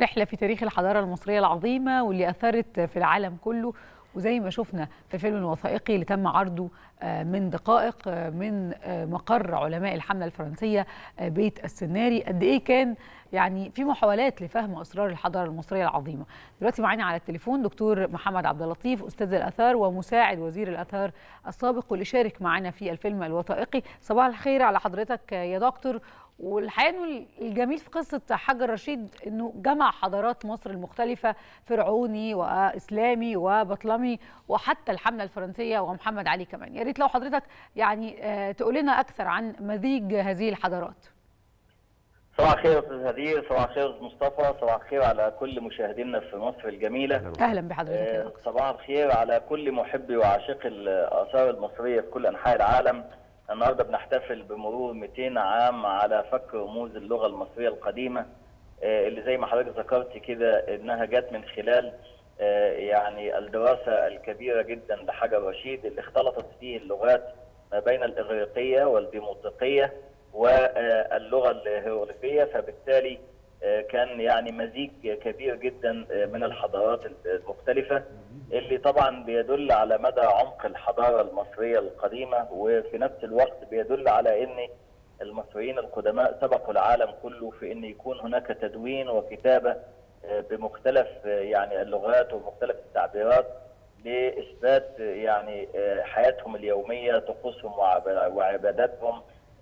رحلة في تاريخ الحضارة المصرية العظيمة واللي أثرت في العالم كله وزي ما شفنا في الفيلم الوثائقي اللي تم عرضه من دقائق من مقر علماء الحملة الفرنسية بيت السناري قد إيه كان يعني في محاولات لفهم أسرار الحضارة المصرية العظيمة دلوقتي معانا على التليفون دكتور محمد عبد اللطيف أستاذ الآثار ومساعد وزير الآثار السابق واللي شارك معنا في الفيلم الوثائقي صباح الخير على حضرتك يا دكتور والحقيقه انه الجميل في قصه حجر رشيد انه جمع حضارات مصر المختلفه فرعوني واسلامي وبطلمي وحتى الحمله الفرنسيه ومحمد علي كمان يا ريت لو حضرتك يعني تقول لنا اكثر عن مزيج هذه الحضارات صباح الخير استاذ هدير صباح الخير استاذ مصطفى صباح الخير على كل مشاهدينا في مصر الجميله اهلا بحضرتك آه صباح الخير على كل محبي وعاشقي الاثار المصريه في كل انحاء العالم النهارده بنحتفل بمرور 200 عام على فك رموز اللغه المصريه القديمه اللي زي ما حضرتك ذكرتي كده انها جت من خلال يعني الدراسه الكبيره جدا لحجر رشيد اللي اختلطت فيه اللغات ما بين الاغريقيه والديموطيقيه واللغه الهيروغليفيه فبالتالي كان يعني مزيج كبير جدا من الحضارات المختلفه اللي طبعا بيدل على مدى عمق الحضاره المصريه القديمه وفي نفس الوقت بيدل على ان المصريين القدماء سبقوا العالم كله في ان يكون هناك تدوين وكتابه بمختلف يعني اللغات ومختلف التعبيرات لاثبات يعني حياتهم اليوميه طقوسهم وعباداتهم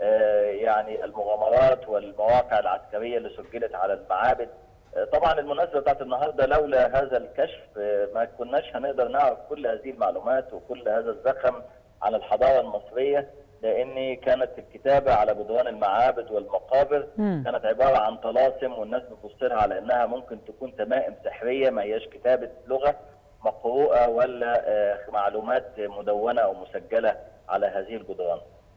يعني المغامرات والمواقع العسكريه اللي سجلت على المعابد طبعا المناسبه بتاعت النهارده لولا هذا الكشف ما كناش هنقدر نعرف كل هذه المعلومات وكل هذا الزخم عن الحضاره المصريه لان كانت الكتابه على جدران المعابد والمقابر م. كانت عباره عن طلاسم والناس بتبص لها على انها ممكن تكون تمائم سحريه ما هياش كتابه لغه مقروءه ولا معلومات مدونه او مسجله على هذه الجدران.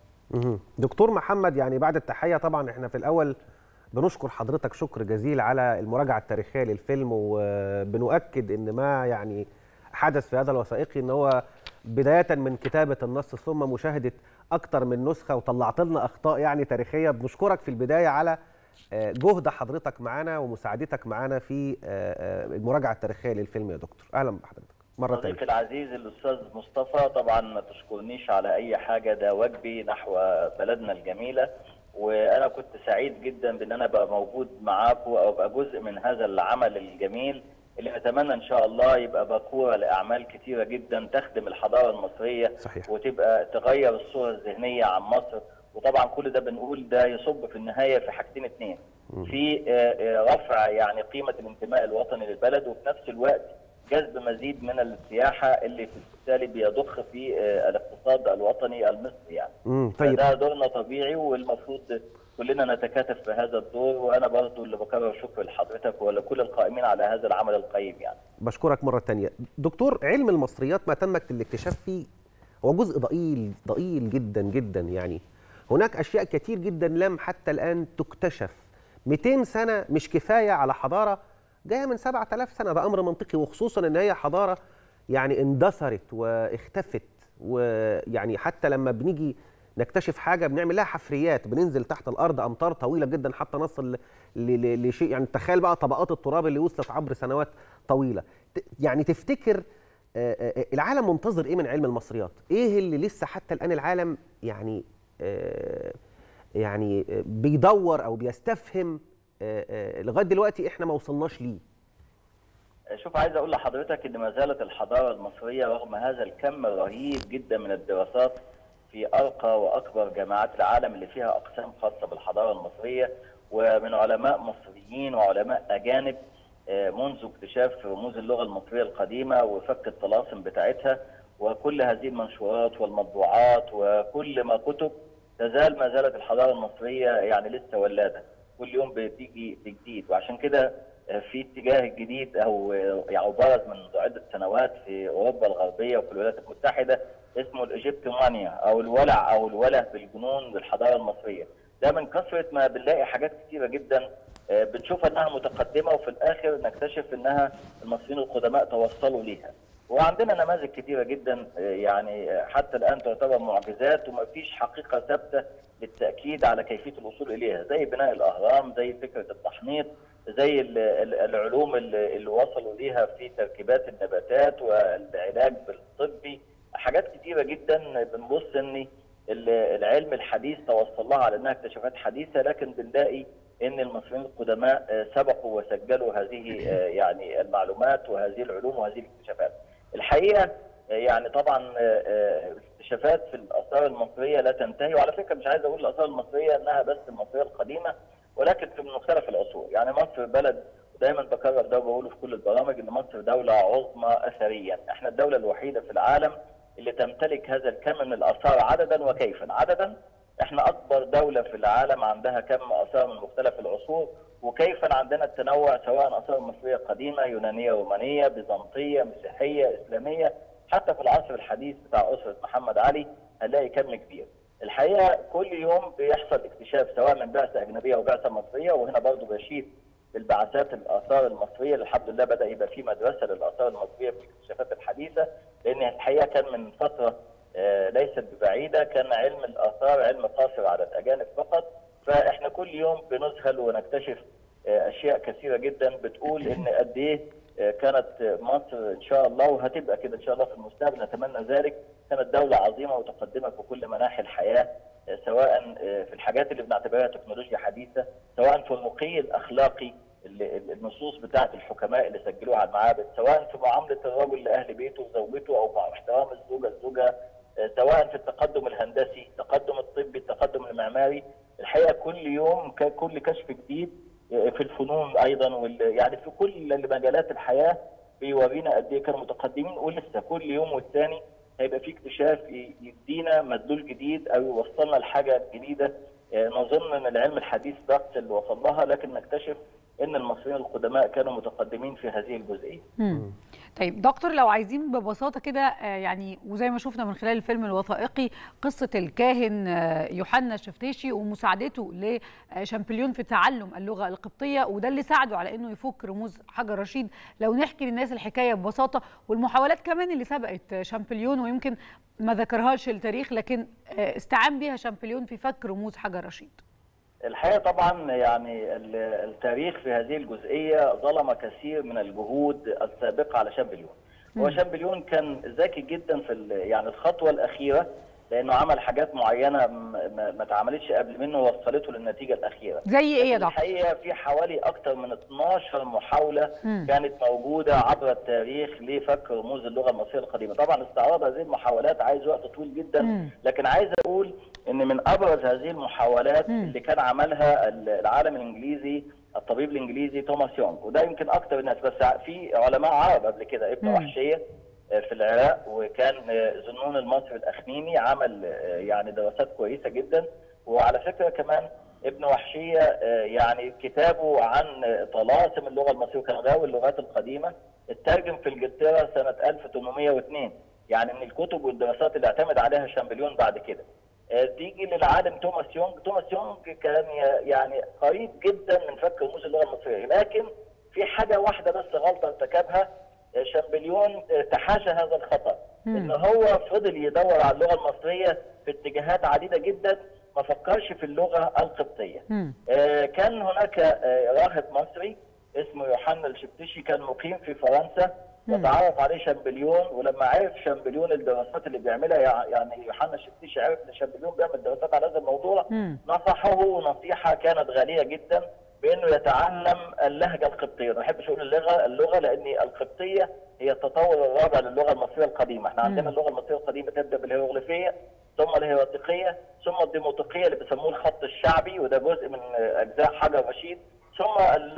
دكتور محمد يعني بعد التحيه طبعا احنا في الاول بنشكر حضرتك شكر جزيل على المراجعه التاريخيه للفيلم وبنؤكد ان ما يعني حدث في هذا الوثائقي ان هو بدايه من كتابه النص ثم مشاهده اكتر من نسخه وطلعت لنا اخطاء يعني تاريخيه بنشكرك في البدايه على جهد حضرتك معانا ومساعدتك معانا في المراجعه التاريخيه للفيلم يا دكتور اهلا بحضرتك مره ثانيه صديقي العزيز الاستاذ مصطفى طبعا ما تشكرنيش على اي حاجه ده واجبي نحو بلدنا الجميله وانا كنت سعيد جدا بان انا ابقى موجود معاكم او ابقى جزء من هذا العمل الجميل اللي نتمنى ان شاء الله يبقى باكوره لاعمال كثيره جدا تخدم الحضاره المصريه صحيح. وتبقى تغير الصوره الذهنيه عن مصر وطبعا كل ده بنقول ده يصب في النهايه في حاجتين اثنين في رفع يعني قيمه الانتماء الوطني للبلد وفي نفس الوقت جذب مزيد من السياحه اللي بالتالي بيضخ في الاقتصاد الوطني المصري يعني. امم طيب ده دورنا طبيعي والمفروض كلنا نتكاتف في هذا الدور وانا برضو اللي بكرر شكر لحضرتك ولكل القائمين على هذا العمل القيم يعني. بشكرك مره ثانيه. دكتور علم المصريات ما تم الاكتشاف فيه هو جزء ضئيل ضئيل جدا جدا يعني. هناك اشياء كتير جدا لم حتى الان تكتشف. 200 سنه مش كفايه على حضاره جايه من 7000 سنه ده امر منطقي وخصوصا ان هي حضاره يعني اندثرت واختفت ويعني حتى لما بنيجي نكتشف حاجه بنعمل لها حفريات بننزل تحت الارض امتار طويله جدا حتى نصل لشيء يعني تخيل بقى طبقات التراب اللي وصلت عبر سنوات طويله يعني تفتكر العالم منتظر ايه من علم المصريات ايه اللي لسه حتى الان العالم يعني يعني بيدور او بيستفهم لغايه دلوقتي احنا ما وصلناش ليه شوف عايز اقول لحضرتك ان ما زالت الحضاره المصريه رغم هذا الكم الرهيب جدا من الدراسات في ارقى واكبر جامعات العالم اللي فيها اقسام خاصه بالحضاره المصريه ومن علماء مصريين وعلماء اجانب منذ اكتشاف رموز اللغه المصريه القديمه وفك الطلاسم بتاعتها وكل هذه المنشورات والمطبوعات وكل ما كتب تزال ما زالت الحضاره المصريه يعني لسه ولاده كل يوم بتيجي بجديد وعشان كده في اتجاه جديد او يعني برز منذ عده سنوات في اوروبا الغربيه وفي الولايات المتحده اسمه الايجيبتومانيا او الولع او الوله بالجنون بالحضاره المصريه ده من كثره ما بنلاقي حاجات كثيره جدا بنشوفها انها متقدمه وفي الاخر نكتشف انها المصريين القدماء توصلوا ليها وعندنا نماذج كثيره جدا يعني حتى الان تعتبر معجزات وما فيش حقيقه ثابته بالتاكيد على كيفيه الوصول اليها زي بناء الاهرام زي فكره التحنيط زي العلوم اللي وصلوا ليها في تركيبات النباتات والعلاج بالطبي حاجات كتيره جدا بنبص ان العلم الحديث توصل لها على انها اكتشافات حديثه لكن بنلاقي ان المصريين القدماء سبقوا وسجلوا هذه يعني المعلومات وهذه العلوم وهذه الاكتشافات. الحقيقه يعني طبعا اكتشافات في الاثار المصريه لا تنتهي وعلى فكره مش عايز اقول الاثار المصريه انها بس المصريه القديمه ولكن في مختلف العصور يعني مصر بلد دايما بكرر ده وبقوله في كل البرامج ان مصر دوله عظمى اثريا احنا الدوله الوحيده في العالم اللي تمتلك هذا الكم من الاثار عددا وكيفا عددا احنا اكبر دوله في العالم عندها كم اثار من مختلف العصور وكيفا عندنا التنوع سواء اثار مصريه قديمه يونانيه رومانيه بيزنطيه مسيحيه اسلاميه حتى في العصر الحديث بتاع اسره محمد علي هنلاقي كم كبير. الحقيقه كل يوم بيحصل اكتشاف سواء من بعثه اجنبيه او بعثه مصريه وهنا برضه بشيد بالبعثات الاثار المصريه اللي الحمد لله بدا يبقى في مدرسه للاثار المصريه في الاكتشافات الحديثه لان الحقيقه كان من فتره ليست ببعيده كان علم الاثار علم قاصر على الاجانب فقط فاحنا كل يوم بنذهل ونكتشف اشياء كثيره جدا بتقول ان قد ايه كانت مصر ان شاء الله وهتبقى كده ان شاء الله في المستقبل نتمنى ذلك كانت دوله عظيمه ومتقدمه في كل مناحي الحياه سواء في الحاجات اللي بنعتبرها تكنولوجيا حديثه سواء في الرقي الاخلاقي النصوص بتاعه الحكماء اللي سجلوها على المعابد سواء في معامله الرجل لاهل بيته وزوجته او مع احترام الزوجه الزوجه سواء في التقدم الهندسي التقدم الطبي التقدم المعماري الحقيقه كل يوم كل كشف جديد في الفنون ايضا وال يعني في كل مجالات الحياه بيورينا قد ايه كانوا متقدمين ولسه كل يوم والثاني هيبقى في اكتشاف يدينا مدلول جديد او يوصلنا لحاجه جديده نظن ان العلم الحديث بس اللي وصل لها لكن نكتشف ان المصريين القدماء كانوا متقدمين في هذه الجزئيه. طيب دكتور لو عايزين ببساطه كده يعني وزي ما شفنا من خلال الفيلم الوثائقي قصه الكاهن يوحنا الشفتيشي ومساعدته لشامبليون في تعلم اللغه القبطيه وده اللي ساعده على انه يفك رموز حجر رشيد لو نحكي للناس الحكايه ببساطه والمحاولات كمان اللي سبقت شامبليون ويمكن ما ذكرهاش التاريخ لكن استعان بها شامبليون في فك رموز حجر رشيد. الحقيقه طبعا يعني التاريخ في هذه الجزئيه ظلم كثير من الجهود السابقه على شامبليون. هو شامبليون كان ذكي جدا في يعني الخطوه الاخيره لانه عمل حاجات معينه ما اتعملتش قبل منه ووصلته للنتيجه الاخيره. زي ايه يا دكتور؟ الحقيقه في حوالي اكثر من 12 محاوله م. كانت موجوده عبر التاريخ لفك رموز اللغه المصريه القديمه، طبعا استعراض هذه المحاولات عايز وقت طويل جدا م. لكن عايز اقول ان من ابرز هذه المحاولات م. اللي كان عملها العالم الانجليزي الطبيب الانجليزي توماس يونغ وده يمكن اكثر الناس بس في علماء عرب قبل كده ابن وحشيه في العراق وكان ذنون المصري الاخميمي عمل يعني دراسات كويسه جدا وعلى فكره كمان ابن وحشيه يعني كتابه عن طلاسم اللغه المصريه وكان غاوي اللغات القديمه اترجم في انجلترا سنه 1802 يعني من الكتب والدراسات اللي اعتمد عليها شامبليون بعد كده. تيجي للعالم توماس يونغ، توماس يونغ كان يعني قريب جدا من فك رموز اللغه المصريه، لكن في حاجه واحده بس غلطه ارتكبها شامبليون تحاشى هذا الخطا ان هو فضل يدور على اللغه المصريه في اتجاهات عديده جدا ما فكرش في اللغه القبطيه. آه كان هناك آه راهب مصري اسمه يوحنا الشبتشي كان مقيم في فرنسا وتعرف عليه شامبليون ولما عرف شامبليون الدراسات اللي بيعملها يعني يوحنا الشبتشي عرف ان شامبليون بيعمل دراسات على هذا الموضوع نصحه نصيحه كانت غاليه جدا بانه يتعلم اللهجه القبطيه، ما بحبش اقول اللغه اللغه لان القبطيه هي التطور الرابع للغه المصريه القديمه، احنا عندنا اللغه المصريه القديمه تبدا بالهيروغليفيه ثم الهيراتيقيه ثم الديموطيقيه اللي بيسموه الخط الشعبي وده جزء من اجزاء حجر رشيد ثم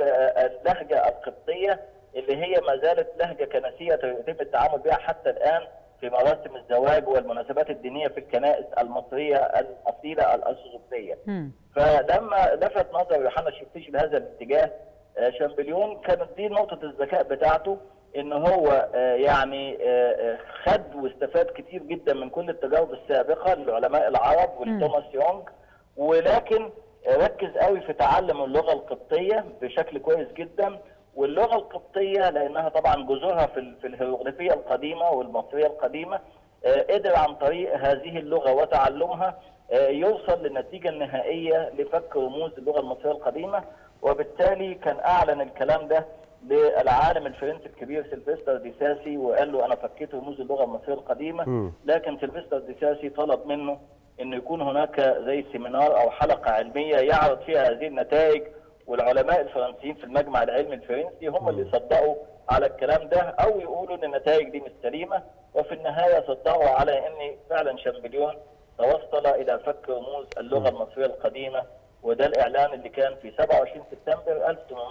اللهجه القبطيه اللي هي ما زالت لهجه كنسيه يتم التعامل بها حتى الان في مراسم الزواج والمناسبات الدينيه في الكنائس المصريه الاصيله الارثوذكسيه. فلما لفت نظر يوحنا الشفتيش لهذا الاتجاه شامبليون كانت دي نقطه الذكاء بتاعته ان هو يعني خد واستفاد كتير جدا من كل التجارب السابقه للعلماء العرب ولتوماس يونغ ولكن ركز قوي في تعلم اللغه القبطيه بشكل كويس جدا واللغه القبطيه لانها طبعا جذورها في في الهيروغليفيه القديمه والمصريه القديمه قدر عن طريق هذه اللغه وتعلمها يوصل للنتيجه النهائيه لفك رموز اللغه المصريه القديمه وبالتالي كان اعلن الكلام ده للعالم الفرنسي الكبير سيلفستر ديساسي وقال له انا فكيت رموز اللغه المصريه القديمه مم. لكن سيلفستر ديساسي طلب منه انه يكون هناك زي سيمينار او حلقه علميه يعرض فيها هذه النتائج والعلماء الفرنسيين في المجمع العلمي الفرنسي هم اللي صدقوا على الكلام ده او يقولوا ان النتائج دي مش سليمه وفي النهايه صدقوا على ان فعلا شامبليون توصل الى فك رموز اللغه المصريه القديمه وده الاعلان اللي كان في 27 سبتمبر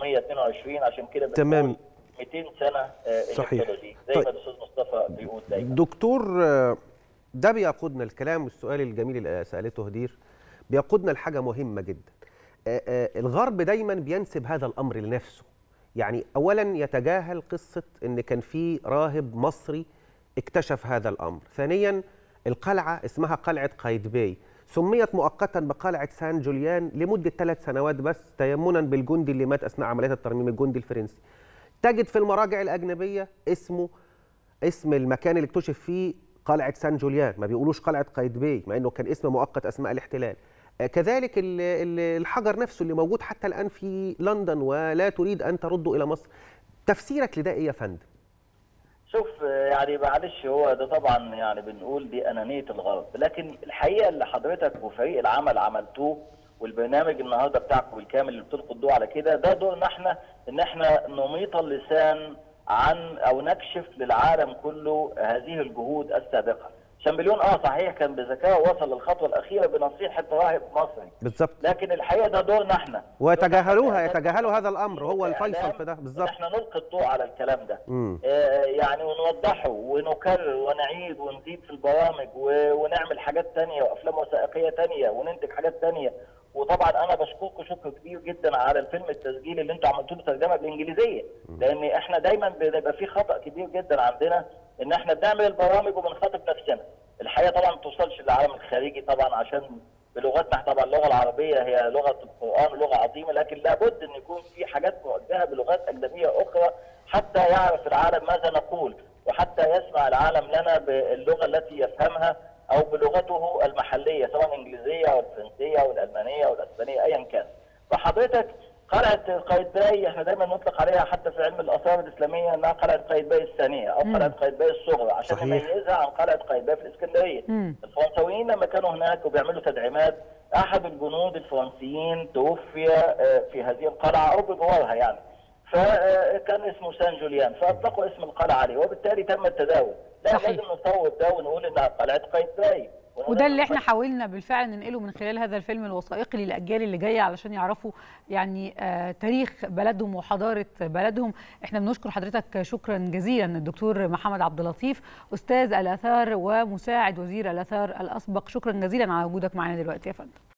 1822 عشان كده بنقول تمام. 200 سنه آه، صحيح. الابتدى دي زي طيب. ما الاستاذ مصطفى بيقول دايما دكتور آه، ده بيقودنا الكلام والسؤال الجميل اللي سالته هدير بيقودنا لحاجه مهمه جدا آه، آه، الغرب دايما بينسب هذا الامر لنفسه يعني اولا يتجاهل قصه ان كان في راهب مصري اكتشف هذا الامر ثانيا القلعه اسمها قلعه قايتباي سميت مؤقتا بقلعه سان جوليان لمده ثلاث سنوات بس تيمنا بالجندي اللي مات اثناء عمليات الترميم الجندي الفرنسي تجد في المراجع الاجنبيه اسمه اسم المكان اللي اكتشف فيه قلعه سان جوليان ما بيقولوش قلعه قايتباي مع انه كان اسم مؤقت اثناء الاحتلال آه، كذلك ال- ال- الحجر نفسه اللي موجود حتى الان في لندن ولا تريد ان ترده الى مصر تفسيرك لده ايه يا فندم شوف آه، يعني معلش هو ده طبعا يعني بنقول دي انانيه الغرب لكن الحقيقه اللي حضرتك وفريق العمل عملتوه والبرنامج النهارده بتاعكم بالكامل اللي بتلقوا الضوء على كده ده دورنا احنا ان احنا نميط اللسان عن او نكشف للعالم كله هذه الجهود السابقه. شامبليون اه صحيح كان بذكاء وصل للخطوه الاخيره بنصيحه راهب مصري بالظبط لكن الحقيقه ده دورنا احنا ويتجاهلوها دورنا إحنا يتجاهلوا هذا الامر هو الفيصل كإعلام في ده إن بالظبط احنا نلقي الضوء على الكلام ده مم. آه، يعني ونوضحه ونكرر ونعيد ونزيد في البرامج و- ونعمل حاجات تانية وافلام وثائقيه تانية وننتج حاجات تانية وطبعا انا بشكركم شكر كبير جدا على الفيلم التسجيلي اللي انتوا عملتوه له ترجمه بالانجليزيه لان احنا دايما بيبقى في خطا كبير جدا عندنا ان احنا بنعمل البرامج وبنخاطب نفسنا الحقيقه طبعا ما توصلش للعالم الخارجي طبعا عشان بلغتنا طبعا اللغه العربيه هي لغه القران ولغه عظيمه لكن لابد ان يكون في حاجات موجهه بلغات اجنبيه اخرى حتى يعرف العالم ماذا نقول وحتى يسمع العالم لنا باللغه التي يفهمها او بلغته المحليه سواء الانجليزيه او الفرنسيه او الالمانيه او الاسبانيه ايا كان. فحضرتك قلعه قايتباي احنا دايما نطلق عليها حتى في علم الاثار الاسلاميه انها قلعه قايتباي الثانيه او قلعه قايتباي الصغرى عشان صحيح. نميزها عن قلعه قايتباي في الاسكندريه. مم. الفرنساويين لما كانوا هناك وبيعملوا تدعيمات احد الجنود الفرنسيين توفي آه، في هذه القلعه او بجوارها يعني فكان اسمه سان جوليان فاطلقوا اسم القلعه عليه وبالتالي تم التداول لا صحيح. لازم نصوت ده ونقول انها قلعه قايتباي وده اللي احنا حاولنا بالفعل ننقله من خلال هذا الفيلم الوثائقي للاجيال اللي جايه علشان يعرفوا يعني آه تاريخ بلدهم وحضاره بلدهم احنا بنشكر حضرتك شكرا جزيلا الدكتور محمد عبد اللطيف استاذ الاثار ومساعد وزير الاثار الاسبق شكرا جزيلا على وجودك معنا دلوقتي يا فندم